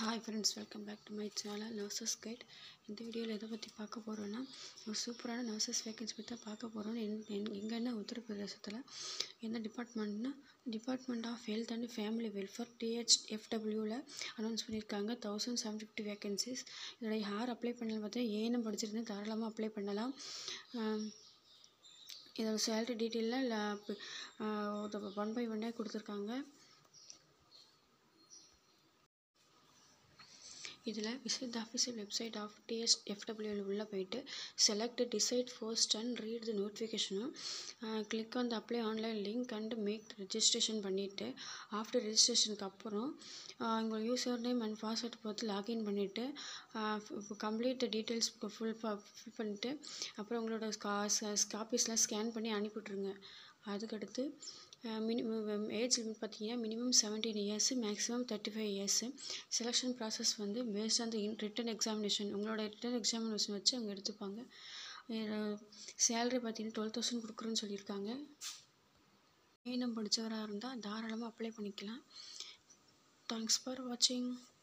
hi friends welcome back to my channel nurses guide இந்த வீடியோவில் எதை பற்றி பார்க்க போகிறோன்னா ஒரு சூப்பரான நர்சஸ் வேகன்சி பற்றி தான் பார்க்க போகிறோம் எங்கன்னா உத்தரப்பிரதேசத்தில் எந்த டிபார்ட்மெண்ட்னா department of health and family welfare டிஹெச்எஃப்டபிள்யூவில் அனௌன்ஸ் பண்ணியிருக்காங்க தௌசண்ட் செவன் ஃபிஃப்டி வேகன்சிஸ் இதோட யார் அப்ளை பண்ணலாம் பார்த்தா ஏஎன்எம் படிச்சிருந்தேன் தாராளமாக அப்ளை பண்ணலாம் ஆம், இதோட சேலரி டீட்டெயிலில் ஒன் பை ஒன்னே கொடுத்துருக்காங்க இதில் visit the official website of டிஎஸ்எஃப்டபிள்யூவில் உள்ளே போயிட்டு select decide first and read the நோட்டிஃபிகேஷனும் click on the apply online link and make registration பண்ணிவிட்டு ஆஃப்டர் ரெஜிஸ்ட்ரேஷனுக்கு அப்புறம் உங்கள் யூசர் நேம் அண்ட் பாஸ்வேர்ட் பார்த்து லாகின் பண்ணிவிட்டு கம்ப்ளீட் டீட்டெயில்ஸ் ஃபுல் ஃபில் பண்ணிவிட்டு அப்புறம் உங்களோட காப்பீஸ்லாம் ஸ்கேன் பண்ணி அனுப்பிவிட்ருங்க அதுக்கடுத்து மினிமம் ஏஜ் லிமிட் பார்த்தீங்கன்னா minimum seventeen years maximum thirty five years selection process வந்து based on the return examination உங்களோட ரிட்டன் எக்ஸாமினேஷன் வச்சு அவங்க எடுத்துப்பாங்க சேலரி பார்த்தீங்கன்னா டுவெல் தௌசண்ட் கொடுக்குறோன்னு சொல்லியிருக்காங்க ஏனம் படித்தவராக இருந்தால் தாராளமாக அப்ளை பண்ணிக்கலாம் தேங்க்ஸ் ஃபார் வாட்சிங்